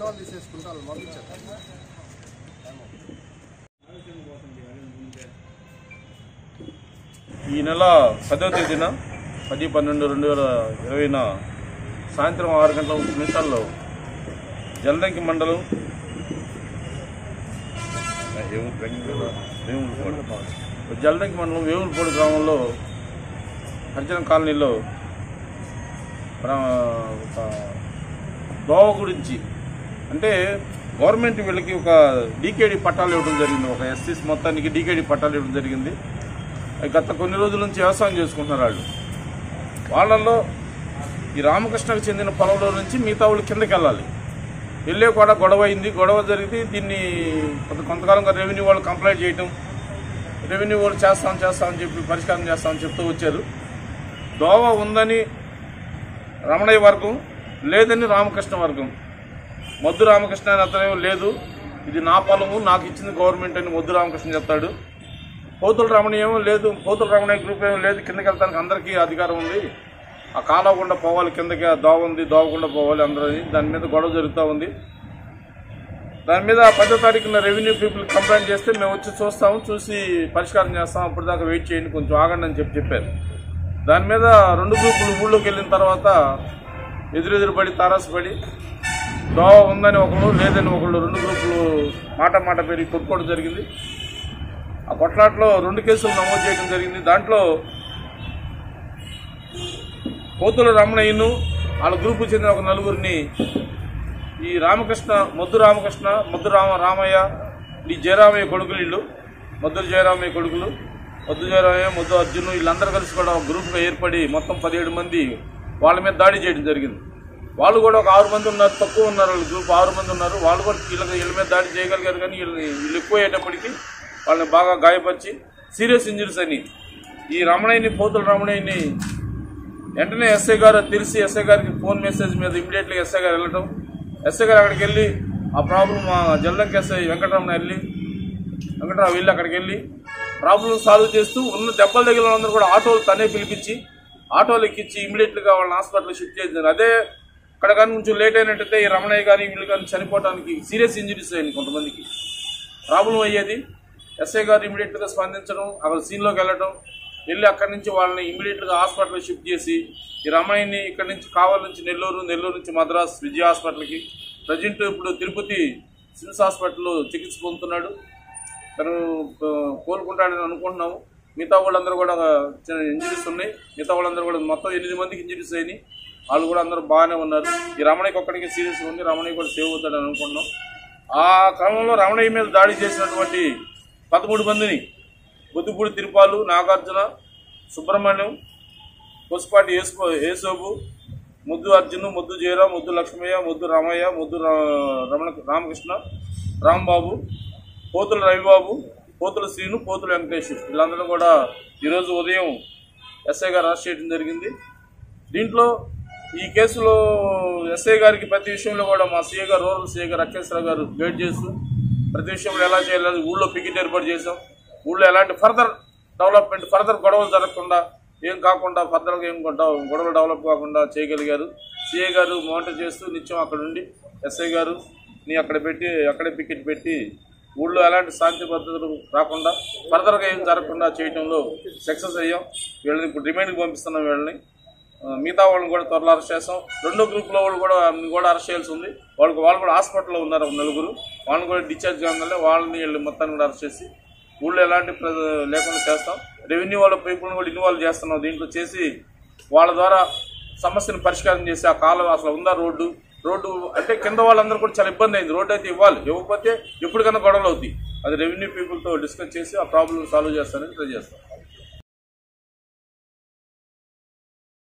వాళ్ళు తీసేసుకుంటే వాళ్ళు పంపించారు ఈ నెల పదవ తేదీన పది పన్నెండు రెండు వేల ఇరవైన సాయంత్రం ఆరు గంటల ముప్పై నిమిషాల్లో జలదంకి మండలం వేములపాడు జలదంకి మండలం వేములపాడు గ్రామంలో హరిజన కాలనీలో ప్ర- ఒక దోవ గురించి అంటే గవర్నమెంట్ వీళ్ళకి ఒక డీకేడీ పట్టాలు ఇవ్వడం జరిగింది ఒక ఎస్సీస్ మొత్తానికి డీకేడీ పట్టాలు ఇవ్వడం జరిగింది గత కొన్ని రోజుల నుంచి వ్యవసాయం చేసుకుంటున్నారు వాళ్ళు వాళ్ళల్లో ఈ రామకృష్ణకు చెందిన పొలంలో నుంచి మిగతా వాళ్ళు కిందకి వెళ్ళాలి వెళ్ళే కూడా గొడవ అయింది గొడవ జరిగితే దీన్ని కొంత కొంతకాలంగా రెవెన్యూ వాళ్ళు కంప్లైంట్ చేయటం రెవెన్యూ వాళ్ళు చేస్తాం చేస్తామని చెప్పి పరిష్కారం చేస్తామని చెప్తూ వచ్చారు దోవ ఉందని రమణయ్య వర్గం లేదని రామకృష్ణ వర్గం మొద్దు రామకృష్ణ అని అతను లేదు ఇది నా పొలము నాకు ఇచ్చింది గవర్నమెంట్ అని మొద్దు రామకృష్ణ చెప్తాడు పోతుల రమణ ఏమో లేదు పోతుల రమణ గ్రూప్ ఏమో లేదు కిందకి వెళ్తానికి అందరికీ అధికారం ఉంది ఆ కాలవకుండా పోవాలి కిందకి ఆ దోవ ఉంది దోవకుండా పోవాలి అందరూ అని దాని మీద గొడవ జరుగుతూ ఉంది దాని మీద పదో తారీఖున రెవెన్యూ పీపుల్ కంప్లైంట్ చేస్తే మేము వచ్చి చూస్తాము చూసి పరిష్కారం చేస్తాం అప్పుడు దాకా వెయిట్ చేయండి కొంచెం ఆగండి అని చెప్పి చెప్పారు దాని మీద రెండు గ్రూపులు ఊళ్ళోకి వెళ్ళిన తర్వాత ఎదురెదురు పడి తారాసపడి దోవ ఉందని ఒకళ్ళు లేదని ఒకళ్ళు రెండు గ్రూపులు మాట మాట పెరిగి కొట్టుకోవడం జరిగింది ఆ కొట్లాట్లో రెండు కేసులు నమోదు చేయడం జరిగింది దాంట్లో పోతుల రమణయ్యను వాళ్ళ గ్రూపు చెందిన ఒక నలుగురిని ఈ రామకృష్ణ మొద్దు రామకృష్ణ మొద్దు రామ రామయ్య ఈ జయరామయ్య కొడుకులు వీళ్ళు మొద్దు జయరామయ్య కొడుకులు మొద్దు జయరామయ్య మొద్దు అర్జున్ వీళ్ళందరూ కలిసి కూడా ఒక గ్రూప్గా ఏర్పడి మొత్తం పదిహేడు మంది వాళ్ళ మీద దాడి చేయడం జరిగింది వాళ్ళు కూడా ఒక ఆరు మంది ఉన్నారు తక్కువ ఉన్నారు వాళ్ళ గ్రూప్ ఆరు మంది ఉన్నారు వాళ్ళు కూడా వీళ్ళకి వీళ్ళ మీద దాడి చేయగలిగారు కానీ వీళ్ళని వీళ్ళు ఎక్కువ అయ్యేటప్పటికి వాళ్ళని బాగా గాయపరిచి సీరియస్ ఇంజరీస్ అని ఈ రమణయ్యని పోతుల రమణయ్యని వెంటనే ఎస్ఐ గారు తెలిసి ఎస్ఐ గారికి ఫోన్ మెసేజ్ మీద ఇమీడియట్గా ఎస్ఐ గారు వెళ్ళటం ఎస్ఐ గారు అక్కడికి వెళ్ళి ఆ ప్రాబ్లం మా జల్లంకి ఎస్ఐ వెంకటరమణ వెళ్ళి వెంకటరావు వెళ్ళి అక్కడికి వెళ్ళి ప్రాబ్లం సాల్వ్ చేస్తూ ఉన్న దెబ్బలు తగిలిన వాళ్ళందరూ కూడా ఆటోలు తనే పిలిపించి ఆటోలు ఎక్కించి ఇమీడియట్గా వాళ్ళని హాస్పిటల్ షిఫ్ట్ చేసింది అదే అక్కడ కానీ కొంచెం లేట్ అయినట్టయితే ఈ రమణయ్య గారి వీళ్ళు కానీ చనిపోవడానికి సీరియస్ ఇంజరీస్ అయ్యాయి కొంతమందికి ప్రాబ్లం అయ్యేది ఎస్ఐ గారు ఇమీడియట్గా స్పందించడం అక్కడ సీన్లోకి వెళ్ళడం వెళ్ళి అక్కడి నుంచి వాళ్ళని ఇమీడియట్గా హాస్పిటల్ షిఫ్ట్ చేసి ఈ రమణయ్యని ఇక్కడ నుంచి కావలి నుంచి నెల్లూరు నెల్లూరు నుంచి మద్రాస్ విజయ హాస్పిటల్కి ప్రజెంట్ ఇప్పుడు తిరుపతి సిమ్స్ హాస్పిటల్లో చికిత్స పొందుతున్నాడు తను ఆ, కోలుకుంటాడని అనుకుంటున్నాము మిగతా వాళ్ళందరూ కూడా చిన్న ఇంజరీస్ ఉన్నాయి మిగతా వాళ్ళందరూ కూడా మొత్తం ఎనిమిది మందికి ఇంజరీస్ అయినాయి వాళ్ళు కూడా అందరూ బాగానే ఉన్నారు ఈ రమణయ్యకి ఒక్కడికి సీరియస్ ఉంది రమణయ్య కూడా సేవ్ అవుతాడని అనుకుంటున్నాం ఆ క్రమంలో రమణయ్య మీద దాడి చేసినటువంటి పదమూడు మందిని బుద్దుపూడి తిరుపాలు నాగార్జున సుబ్రహ్మణ్యం కొసుపాటి ఏసుకో ఏసోబు ముద్దు అర్జున్ ముద్దు జయరాం ముద్దు లక్ష్మయ్య ముద్దు రామయ్య ముద్దు రా- రమణ రామకృష్ణ రాంబాబు పోతుల రవిబాబు పోతుల శ్రీను పోతుల వెంకటేష్ వీళ్ళందరూ కూడా ఈరోజు ఉదయం ఎస్ఐ గారు అరెస్ట్ చేయడం జరిగింది దీంట్లో ఈ కేసులో ఎస్ఐ గారికి ప్రతి విషయంలో కూడా మా సీఏ గారు రూరల్ సీఏ గారు అఖిలేశ్వర గారు గైడ్ చేస్తూ ప్రతి విషయంలో ఎలా చేయాలి ఊళ్ళో పికెట్ ఏర్పాటు చేసాం ఊళ్ళో ఎలాంటి ఫర్దర్ డెవలప్మెంట్ ఫర్దర్ గొడవలు జరగకుండా ఏం కాకుండా ఫర్దర్గా ఏం గొడవ- గొడవలు డెవలప్ కాకుండా చేయగలిగారు సీఏ గారు మానిటర్ చేస్తూ నిత్యం అక్కడ ఉండి ఎస్ఐ గారు నీ అక్కడ పెట్టి అక్కడే పికెట్ పెట్టి ఊళ్ళో ఎలాంటి శాంతి భద్రతలు రాకుండా ఫర్దర్గా ఏం జరగకుండా చేయడంలో సక్సెస్ అయ్యాం వీళ్ళని ఇప్పుడు రిమైండ్కి పంపిస్తున్నాం వీళ్ళని ఆ, మిగతా వాళ్ళని కూడా త్వరలో అరెస్ట్ చేస్తాం రెండో గ్రూప్లో వాళ్ళు కూడా కూడా అరెస్ట్ చేయాల్సి ఉంది వాళ్ళకి వాళ్ళు కూడా హాస్పిటల్లో ఉన్నారు ఒక నలుగురు వాళ్ళని కూడా డిశ్చార్జ్ కాగానే వాళ్ళని వీళ్ళు మొత్తాన్ని కూడా అరెస్ట్ చేసి ఊళ్ళో ఎలాంటి ప్ర- లేకుండా చేస్తాం రెవెన్యూ వాళ్ళ పీపుల్ని కూడా ఇన్వాల్వ్ చేస్తున్నాం దీంట్లో చేసి వాళ్ళ ద్వారా సమస్యను పరిష్కారం చేసి ఆ కాలం అసలు ఉందా రోడ్డు రోడ్డు అంటే కింద వాళ్ళందరూ కూడా చాలా ఇబ్బంది అయింది రోడ్డు అయితే ఇవ్వాలి ఇవ్వకపోతే ఎప్పటికైనా గొడవలు అవుతాయి అది రెవెన్యూ పీపుల్తో డిస్కస్ చేసి ఆ ప్రాబ్లమ్ సాల్వ్ చేస్తానని ట్రై చేస్తాం